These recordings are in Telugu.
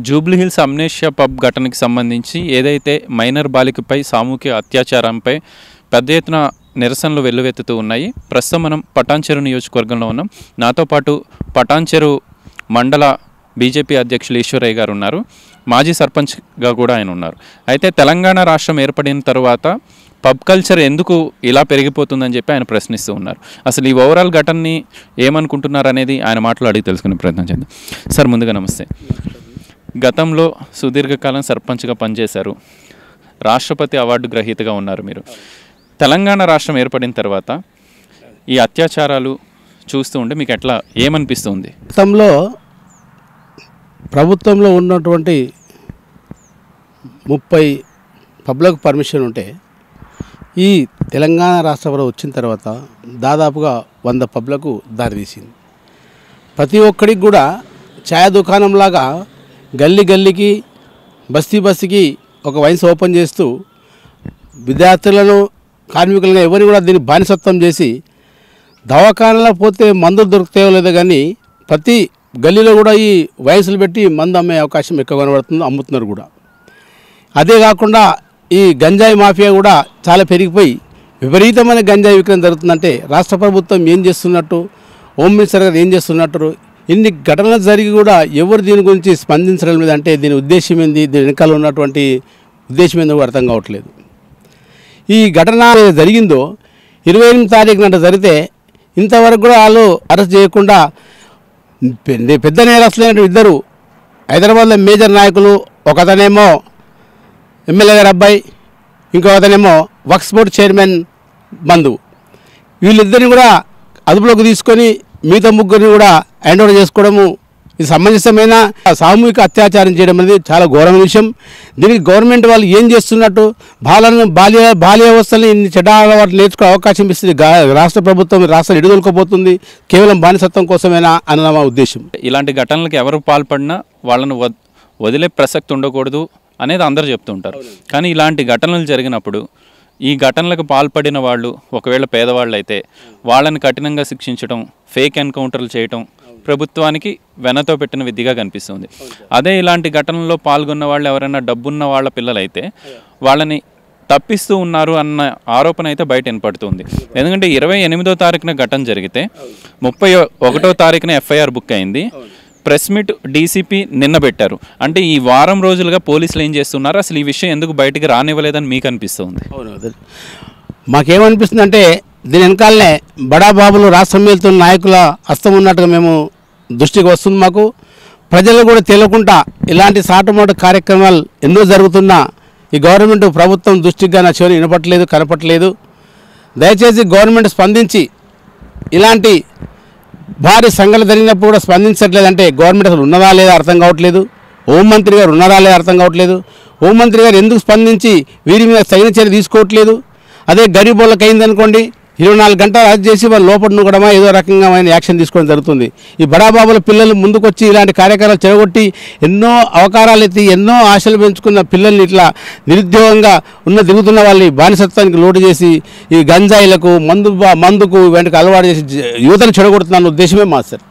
జూబ్లీహిల్స్ అమ్నేషియా పబ్ ఘటనకి సంబంధించి ఏదైతే మైనర్ బాలికపై సామూహిక అత్యాచారంపై పెద్ద ఎత్తున నిరసనలు వెల్లువెత్తుతూ ఉన్నాయి ప్రస్తుతం మనం పటాన్చెరు నియోజకవర్గంలో ఉన్నాం నాతో పాటు పటాన్చెరు మండల బీజేపీ అధ్యక్షులు ఈశ్వరయ్య గారు ఉన్నారు మాజీ సర్పంచ్గా కూడా ఆయన ఉన్నారు అయితే తెలంగాణ రాష్ట్రం ఏర్పడిన తర్వాత పబ్ కల్చర్ ఎందుకు ఇలా పెరిగిపోతుందని చెప్పి ఆయన ప్రశ్నిస్తూ ఉన్నారు అసలు ఈ ఓవరాల్ ఘటనని ఏమనుకుంటున్నారు అనేది ఆయన మాటలు అడిగి తెలుసుకునే ప్రయత్నం చేద్దాం సార్ ముందుగా నమస్తే గతంలో సుదీర్ఘకాలం సర్పంచ్గా పనిచేశారు రాష్ట్రపతి అవార్డు గ్రహీతగా ఉన్నారు మీరు తెలంగాణ రాష్ట్రం ఏర్పడిన తర్వాత ఈ అత్యాచారాలు చూస్తూ ఉంటే మీకు ఎట్లా ఏమనిపిస్తుంది గతంలో ప్రభుత్వంలో ఉన్నటువంటి ముప్పై పబ్లిక్ పర్మిషన్ ఉంటే ఈ తెలంగాణ రాష్ట్రంలో వచ్చిన తర్వాత దాదాపుగా వంద పబ్లకు దారితీసింది ప్రతి ఒక్కడికి కూడా ఛాయ దుకాణంలాగా గల్లీ గల్లీకి బస్తీ బస్తీకి ఒక వైన్స్ ఓపెన్ చేస్తూ విద్యార్థులను కార్మికులను ఎవరిని కూడా దీన్ని బానిసత్వం చేసి దవాఖానలో పోతే మందులు దొరుకుతాయో లేదో కానీ ప్రతి గల్లీలో కూడా ఈ వయసులు పెట్టి మందు అమ్మే అవకాశం ఎక్కువ కనబడుతుంది అమ్ముతున్నారు కూడా అదే కాకుండా ఈ గంజాయి మాఫియా కూడా చాలా పెరిగిపోయి విపరీతమైన గంజాయి విక్రయం జరుగుతుందంటే రాష్ట్ర ప్రభుత్వం ఏం చేస్తున్నట్టు హోమ్ మినిస్టర్ గారు ఏం చేస్తున్నట్టు ఇన్ని ఘటనలు జరిగి కూడా ఎవరు దీని గురించి స్పందించడం లేదు అంటే దీని ఉద్దేశం ఏంది దీని వెనకాల ఉన్నటువంటి ఉద్దేశం ఏందో కూడా అర్థం కావట్లేదు ఈ ఘటన ఏదైతే జరిగిందో ఇరవై ఎనిమిది తారీఖు నాట జరిగితే ఇంతవరకు కూడా వాళ్ళు అరెస్ట్ చేయకుండా పెద్ద- పెద్ద నేరస్తులైన ఇద్దరు హైదరాబాద్లో మేజర్ నాయకులు ఒక అతనేమో ఎమ్మెల్యే గారి అబ్బాయి ఇంకో అతనేమో వక్స్ బోర్డ్ చైర్మన్ బంధు వీళ్ళిద్దరిని కూడా అదుపులోకి తీసుకొని మిగతా ముగ్గురిని కూడా హ్యాండ్ ఓవర్ చేసుకోవడము ఇది సమంజసమైన సామూహిక అత్యాచారం చేయడం అనేది చాలా ఘోరమైన విషయం దీనికి గవర్నమెంట్ వాళ్ళు ఏం చేస్తున్నట్టు బాలను బాల్య బాల్యావస్థల్ని ఇన్ని చెడ్డ అలవాట్లు నేర్చుకునే అవకాశం ఇస్తుంది గా- రాష్ట్ర ప్రభుత్వం రాష్ట్రం ఎడుదొలకపోతుంది కేవలం బానిసత్వం కోసమేనా అన్న మా ఉద్దేశం ఇలాంటి ఘటనలకు ఎవరు పాల్పడినా వాళ్ళను వద్- వదిలే ప్రసక్తి ఉండకూడదు అనేది అందరూ చెప్తుంటారు కానీ ఇలాంటి ఘటనలు జరిగినప్పుడు ఈ ఘటనలకు పాల్పడిన వాళ్ళు ఒకవేళ పేదవాళ్ళు అయితే వాళ్ళని కఠినంగా శిక్షించడం ఫేక్ ఎన్కౌంటర్లు చేయటం ప్రభుత్వానికి వెనతో పెట్టిన విద్యగా కనిపిస్తుంది అదే ఇలాంటి ఘటనల్లో పాల్గొన్న వాళ్ళు ఎవరైనా డబ్బున్న వాళ్ళ పిల్లలైతే వాళ్ళని తప్పిస్తూ ఉన్నారు అన్న ఆరోపణ అయితే బయట వినపడుతుంది ఎందుకంటే ఇరవై ఎనిమిదో తారీఖున ఘటన జరిగితే ముప్పై ఒకటో తారీఖున ఎఫ్ఐఆర్ బుక్ అయింది ప్రెస్ మీట్ డీసీపీ నిన్న పెట్టారు అంటే ఈ వారం రోజులుగా పోలీసులు ఏం చేస్తున్నారు అసలు ఈ విషయం ఎందుకు బయటికి రానివ్వలేదని మీకు అనిపిస్తుంది అవును అదే. మాకేమనిపిస్తుంది అంటే దీని వెనకాలనే బడా బాబులు రాష్ట్రం వెళ్తున్న నాయకుల హస్తం ఉన్నట్టుగా మేము దృష్టికి వస్తుంది మాకు ప్రజలు కూడా తెలియకుండా ఇలాంటి సాటుమాటు కార్యక్రమాలు ఎన్నో జరుగుతున్నా ఈ గవర్నమెంట్ ప్రభుత్వం దృష్టిగా నా చివరి వినపట్లేదు కనపట్లేదు దయచేసి గవర్నమెంట్ స్పందించి ఇలాంటి భారీ సంఘటన జరిగినప్పుడు కూడా స్పందించట్లేదంటే గవర్నమెంట్ అసలు ఉన్నదా లేదా అర్థం కావట్లేదు హోంమంత్రి గారు ఉన్నారా లేదా అర్థం కావట్లేదు హోంమంత్రి గారు ఎందుకు స్పందించి వీరి మీద తగిన చర్య తీసుకోవట్లేదు అదే గరీబ్ వాళ్ళకి అయిందనుకోండి ఇరవై నాలుగు గంటలు అరెస్ట్ చేసి వాళ్ళు లోపల నువ్వడమా ఏదో రకంగా ఆయన యాక్షన్ తీసుకోవడం జరుగుతుంది ఈ బడాబాబుల పిల్లలు ముందుకొచ్చి ఇలాంటి కార్యక్రమాలు చెడగొట్టి ఎన్నో అవకారాలు ఎత్తి ఎన్నో ఆశలు పెంచుకున్న పిల్లల్ని ఇట్లా నిరుద్యోగంగా ఉన్న దిగుతున్న వాళ్ళని బానిసత్వానికి లోటు చేసి ఈ గంజాయిలకు మందు బా- మందుకు వెంటకు అలవాటు చేసి జ- యువతను చెడగొడుతున్న ఉద్దేశమే మా సార్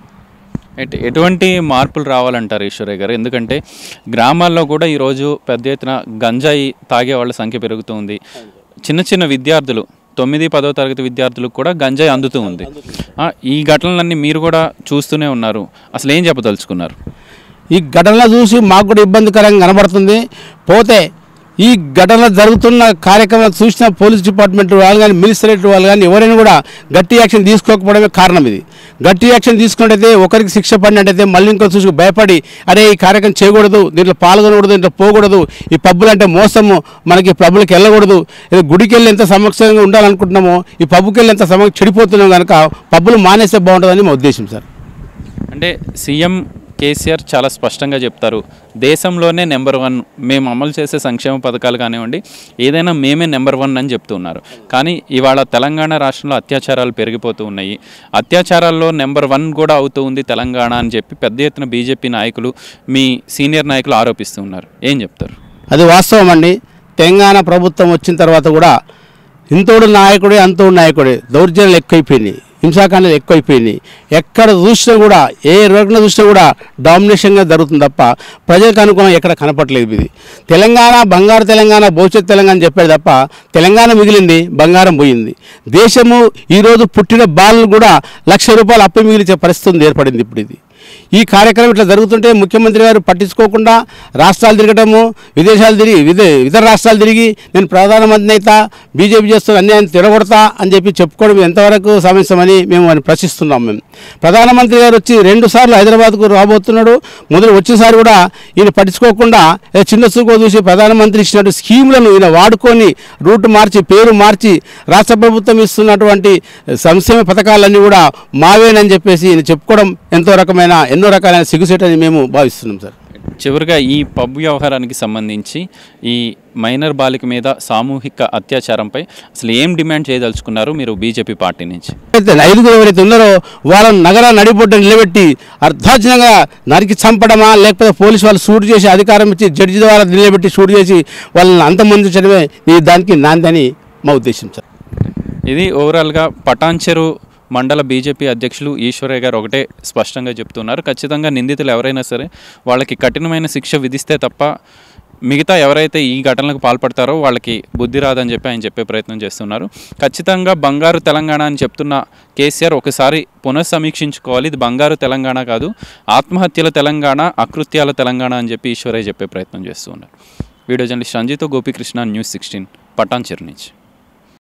ఎట్- ఎటువంటి మార్పులు రావాలంటారు ఈశ్వరయ్య గారు ఎందుకంటే గ్రామాల్లో కూడా ఈరోజు పెద్ద ఎత్తున గంజాయి తాగే వాళ్ళ సంఖ్య పెరుగుతుంది చిన్న చిన్న విద్యార్థులు తొమ్మిది పదో తరగతి విద్యార్థులకు కూడా గంజాయి అందుతూ ఉంది ఆ, ఈ ఘటనలన్నీ మీరు కూడా చూస్తూనే ఉన్నారు అసలు ఏం చెప్పదలుచుకున్నారు ఈ ఘటనలో చూసి మాకు కూడా ఇబ్బందికరంగా కనబడుతుంది పోతే ఈ ఘటన జరుగుతున్న కార్యక్రమం చూసిన పోలీస్ డిపార్ట్మెంట్ వాళ్ళు కానీ మినిస్టరేట్ వాళ్ళు కానీ ఎవరైనా కూడా గట్టి యాక్షన్ తీసుకోకపోవడమే కారణం ఇది గట్టి యాక్షన్ తీసుకున్నట్టయితే ఒకరికి శిక్ష పడినట్టయితే మళ్ళీ ఇంకో చూసి భయపడి అరే ఈ కార్యక్రమం చేయకూడదు దీంట్లో పాల్గొనకూడదు దీంట్లో పోకూడదు ఈ పబ్బులు అంటే మోసము మనకి పబ్బులకు వెళ్ళకూడదు ఇది గుడికి వెళ్ళి ఎంత సమక్షంగా ఉండాలనుకుంటున్నామో ఈ పబ్బుకి వెళ్ళి ఎంత సమక్ష చెడిపోతున్నాం కనుక పబ్బులు మానేస్తే బాగుంటుందని మా ఉద్దేశం సార్ అంటే సీఎం కేసీఆర్ చాలా స్పష్టంగా చెప్తారు దేశంలోనే నెంబర్ వన్ మేము అమలు చేసే సంక్షేమ పథకాలు కానివ్వండి ఏదైనా మేమే నెంబర్ వన్ అని చెప్తున్నారు కానీ ఇవాళ తెలంగాణ రాష్ట్రంలో అత్యాచారాలు పెరిగిపోతూ ఉన్నాయి అత్యాచారాల్లో నెంబర్ వన్ కూడా అవుతూ ఉంది తెలంగాణ అని చెప్పి పెద్ద ఎత్తున బీజేపీ నాయకులు మీ సీనియర్ నాయకులు ఆరోపిస్తూ ఉన్నారు ఏం చెప్తారు అది వాస్తవం అండి తెలంగాణ ప్రభుత్వం వచ్చిన తర్వాత కూడా ఇంతోడు నాయకుడే అంతోడు నాయకుడే దౌర్జన్యాలు ఎక్కువైపోయినాయి హింసాకాండాలు ఎక్కువైపోయినాయి ఎక్కడ చూసినా కూడా ఏ రకంగా చూసినా కూడా డామినేషన్గా జరుగుతుంది తప్ప ప్రజలకు అనుకూలం ఎక్కడ కనపట్లేదు ఇది తెలంగాణ బంగారు తెలంగాణ భవిష్యత్ తెలంగాణ చెప్పాడు తప్ప తెలంగాణ మిగిలింది బంగారం పోయింది దేశము ఈరోజు పుట్టిన బాలను కూడా లక్ష రూపాయలు అప్పు మిగిలించే పరిస్థితి ఉంది ఏర్పడింది ఇప్పుడు ఇది ఈ కార్యక్రమం ఇట్లా జరుగుతుంటే ముఖ్యమంత్రి గారు పట్టించుకోకుండా రాష్ట్రాలు తిరగటము విదేశాలు తిరిగి విదే ఇతర రాష్ట్రాలు తిరిగి నేను ప్రధానమంత్రి అయితా బీజేపీ చేస్తున్న అన్యాయం తిరగొడతా అని చెప్పి చెప్పుకోవడం ఎంతవరకు సమస్యమని మేము అని ప్రశ్నిస్తున్నాం మేము ప్రధానమంత్రి గారు వచ్చి రెండు సార్లు హైదరాబాద్కు రాబోతున్నాడు మొదలు వచ్చేసారి కూడా ఈయన పట్టించుకోకుండా ఏ చిన్న చూకో చూసి ప్రధానమంత్రి ఇచ్చినట్టు స్కీములను ఈయన వాడుకొని రూట్ మార్చి పేరు మార్చి రాష్ట్ర ప్రభుత్వం ఇస్తున్నటువంటి సంక్షేమ పథకాలన్నీ కూడా మావేనని చెప్పేసి ఈయన చెప్పుకోవడం ఎంతో రకమైన ఎన్నో రకాలైన సిగ్గుసేటని మేము భావిస్తున్నాం సార్ చివరిగా ఈ పబ్ వ్యవహారానికి సంబంధించి ఈ మైనర్ బాలిక మీద సామూహిక అత్యాచారంపై అసలు ఏం డిమాండ్ చేయదలుచుకున్నారు మీరు బీజేపీ పార్టీ నుంచి అయితే ఐదుగురు ఎవరైతే ఉన్నారో వాళ్ళని నగర నడిబొడ్డ నిలబెట్టి అర్ధార్జనంగా నరికి చంపడమా లేకపోతే పోలీసు వాళ్ళు షూట్ చేసి అధికారం ఇచ్చి జడ్జి ద్వారా నిలబెట్టి షూట్ చేసి వాళ్ళని అంతమందించడమే ఈ దానికి నాందని మా ఉద్దేశం సార్ ఇది ఓవరాల్గా పటాన్చెరు మండల బీజేపీ అధ్యక్షులు ఈశ్వరయ్య గారు ఒకటే స్పష్టంగా చెప్తున్నారు ఖచ్చితంగా నిందితులు ఎవరైనా సరే వాళ్ళకి కఠినమైన శిక్ష విధిస్తే తప్ప మిగతా ఎవరైతే ఈ ఘటనలకు పాల్పడతారో వాళ్ళకి బుద్ధి రాదని చెప్పి ఆయన చెప్పే ప్రయత్నం చేస్తున్నారు ఖచ్చితంగా బంగారు తెలంగాణ అని చెప్తున్న కేసీఆర్ ఒకసారి పునఃసమీక్షించుకోవాలి ఇది బంగారు తెలంగాణ కాదు ఆత్మహత్యల తెలంగాణ అకృత్యాల తెలంగాణ అని చెప్పి ఈశ్వరయ్య చెప్పే ప్రయత్నం చేస్తున్నారు వీడియో జర్నలిస్ట్ సంజీతో గోపీకృష్ణ న్యూస్ సిక్స్టీన్ పటాన్చెరు నుంచి